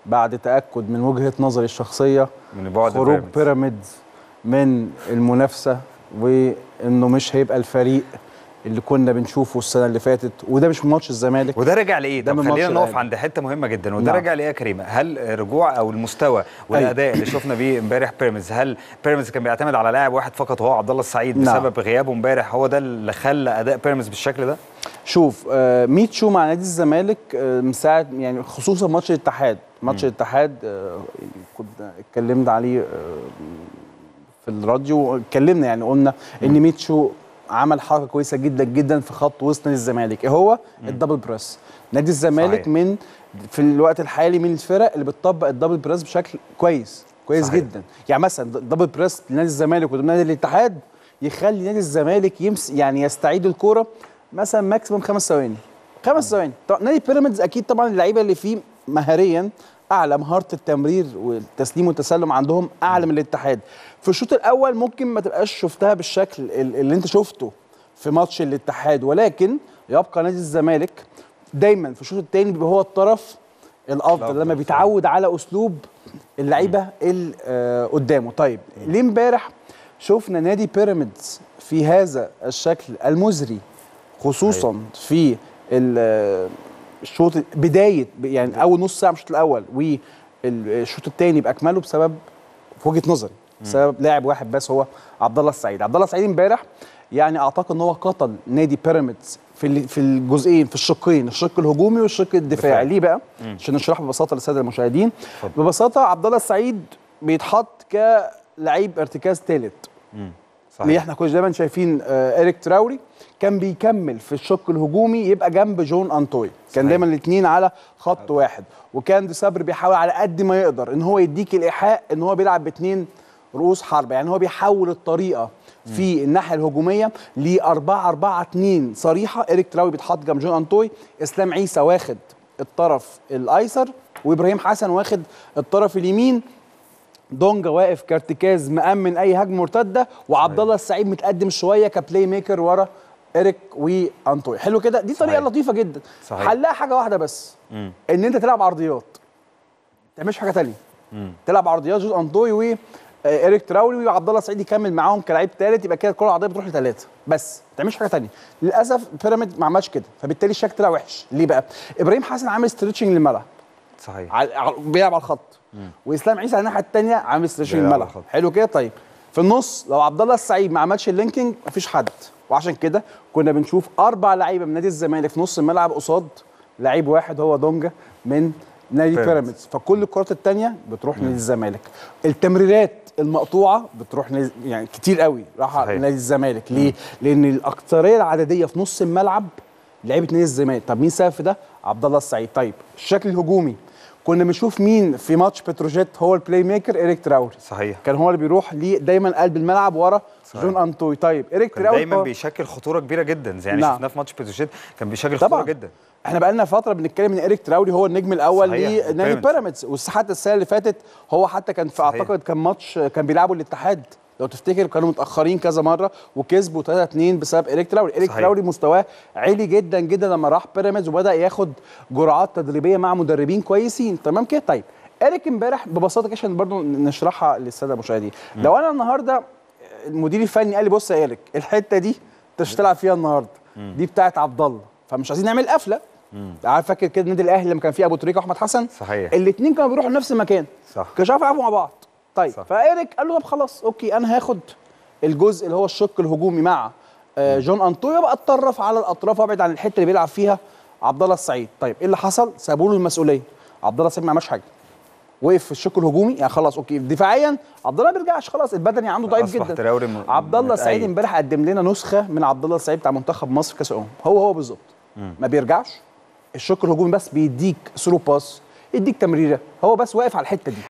بعد تاكد من وجهه نظري الشخصيه من بعد خروج بيراميدز. بيراميدز من المنافسه وانه مش هيبقى الفريق اللي كنا بنشوفه السنه اللي فاتت وده مش من ماتش الزمالك وده راجع لايه؟ ده طب من خلينا ماتش نقف الأهلي. عند حته مهمه جدا وده نعم. راجع لايه يا كريمه؟ هل رجوع او المستوى والاداء اللي شفنا بيه امبارح بيراميدز هل بيراميدز كان بيعتمد على لاعب واحد فقط وهو عبد الله السعيد نعم. بسبب غيابه امبارح هو ده اللي خلى اداء بيراميدز بالشكل ده؟ شوف آه، ميتشو مع نادي الزمالك آه، من ساعه يعني خصوصا ماتش الاتحاد ماتش الاتحاد آه، كنا اتكلمنا عليه آه، في الراديو اتكلمنا يعني قلنا ان ميتشو عمل حركه كويسه جدا جدا في خط وسط نادي الزمالك ايه هو الدبل بريس نادي الزمالك صحيح. من في الوقت الحالي من الفرق اللي بتطبق الدبل بريس بشكل كويس كويس صحيح. جدا يعني مثلا دبل بريس لنادي الزمالك ونادي الاتحاد يخلي نادي الزمالك يمس يعني يستعيد الكوره مثلا ماكسيموم خمس ثواني خمس ثواني طبعا نادي بيراميدز اكيد طبعا اللعيبه اللي فيه مهاريا اعلى مهاره التمرير والتسليم والتسلم عندهم اعلى من الاتحاد في الشوط الاول ممكن ما تبقاش شفتها بالشكل ال- اللي انت شفته في ماتش الاتحاد ولكن يبقى نادي الزمالك دايما في الشوط الثاني بيبقى هو الطرف الافضل الأفضل، لما صح. بيتعود على اسلوب اللعيبه اللي آه، قدامه طيب ليه امبارح شفنا نادي بيراميدز في هذا الشكل المزري خصوصا في ال- الشوط بدايه يعني اول نص ساعه من الشوط الاول والشوط الثاني باكمله بسبب في وجهه نظري بسبب لاعب واحد بس هو عبد الله السعيد عبد الله السعيد امبارح يعني اعتقد ان هو قتل نادي بيراميدز في ال- في الجزئين في الشقين الشق الهجومي والشق الدفاعي دفاعي. ليه بقى عشان نشرح ببساطه للساده المشاهدين ببساطه عبد الله السعيد بيتحط كلعيب ارتكاز ثالث ليه احنا كنا دايما شايفين آه اريك تراوري كان بيكمل في الشق الهجومي يبقى جنب جون انطوي كان صحيح. دايما الاثنين على خط واحد وكان دي صبري بيحاول على قد ما يقدر ان هو يديك الايحاء ان هو بيلعب باثنين رؤوس حرب يعني هو بيحول الطريقه في الناحيه الهجوميه ل 4 4 2 صريحه اريك تراوري بيتحط جنب جون انطوي اسلام عيسى واخد الطرف الايسر وابراهيم حسن واخد الطرف اليمين دونجا واقف كارتكاز مأمن اي هجمه مرتده وعبد الله السعيد متقدم شويه كبلاي ميكر ورا اريك وانطوي حلو كده دي طريقه صحيح. لطيفه جدا صحيح. حلها حاجه واحده بس مم. ان انت تلعب عرضيات ما تعملش حاجه تانية تلعب عرضيات جون انطوي و آه، اريك تراوري وعبد الله السعيد يكمل معاهم كلاعب ثالث يبقى كده الكره العرضيه بتروح لثلاثه بس ما تعملش حاجه تانية للاسف بيراميد ما عملش كده فبالتالي الشكل طلع وحش ليه بقى ابراهيم حسن عامل ستريتشنج للملعب صحيح على على- بيلعب على الخط واسلام عيسى على الناحيه الثانيه عامل ستريتشنج بيلعب على الملعب الخط. حلو كده طيب في النص لو عبد الله السعيد ما عملش اللينكينج مفيش حد وعشان كده كنا بنشوف اربع لعيبه من نادي الزمالك في نص الملعب قصاد لعيب واحد هو دونجا من نادي بيراميدز. بيراميدز فكل الكرات الثانيه بتروح نادي الزمالك التمريرات المقطوعه بتروح نادي يعني كتير قوي راح صحيح. نادي الزمالك ليه لان الاكثريه العدديه في نص الملعب لعيبه نادي الزمالك طب مين سبب في ده عبد الله السعيد طيب الشكل الهجومي كنا بنشوف مين في ماتش بتروجيت هو البلاي ميكر ايريك تراوري صحيح كان هو اللي بيروح ليه دايما قلب الملعب ورا صحيح. جون انطوي طيب ايريك كان تراوري دايما هو- بيشكل خطوره كبيره جدا زي يعني نعم. شفناه في ماتش بيتروشيت كان بيشكل طبعا خطوره جدا احنا بقالنا فتره بنتكلم ان ايريك تراوري هو النجم الاول صحيح، لنادي وبيراميدز. بيراميدز وحتى السنه اللي فاتت هو حتى كان في صحيح. اعتقد كان ماتش كان بيلعبوا الاتحاد لو تفتكر كانوا متاخرين كذا مره وكسبوا 3 2 بسبب ايريك تراوري ايريك صحيح. تراوري مستواه عالي جدا جدا لما راح بيراميدز وبدا ياخد جرعات تدريبيه مع مدربين كويسين تمام كده طيب ايريك امبارح ببساطه كده عشان برضه نشرحها للساده المشاهدين لو انا النهارده المدير الفني قال لي بص يا ايريك الحته دي انت مش هتلعب فيها النهارده دي بتاعت عبد الله فمش عايزين نعمل قفله عارف فاكر كده النادي الاهلي لما كان فيه ابو تريكه واحمد حسن صحيح. الاثنين كانوا بيروحوا لنفس المكان صح. كانوا يعرفوا يلعبوا مع بعض طيب صح. فايريك قال له طب خلاص اوكي انا هاخد الجزء اللي هو الشق الهجومي مع آه جون انطويو بقى اتطرف على الاطراف وابعد عن الحته اللي بيلعب فيها عبد الله السعيد طيب ايه اللي حصل سابوا له المسؤوليه عبد الله السعيد ما عملش حاجه وقف في الشق الهجومي يعني خلاص اوكي دفاعيا عبد الله ما بيرجعش خلاص البدني عنده ضعيف أصبح جدا تراوري م- عبد الله السعيد متأيد. امبارح قدم لنا نسخه من عبد الله السعيد بتاع منتخب مصر في كاس الامم هو هو بالظبط ما بيرجعش الشق الهجومي بس بيديك ثرو باس يديك تمريره هو بس واقف على الحته دي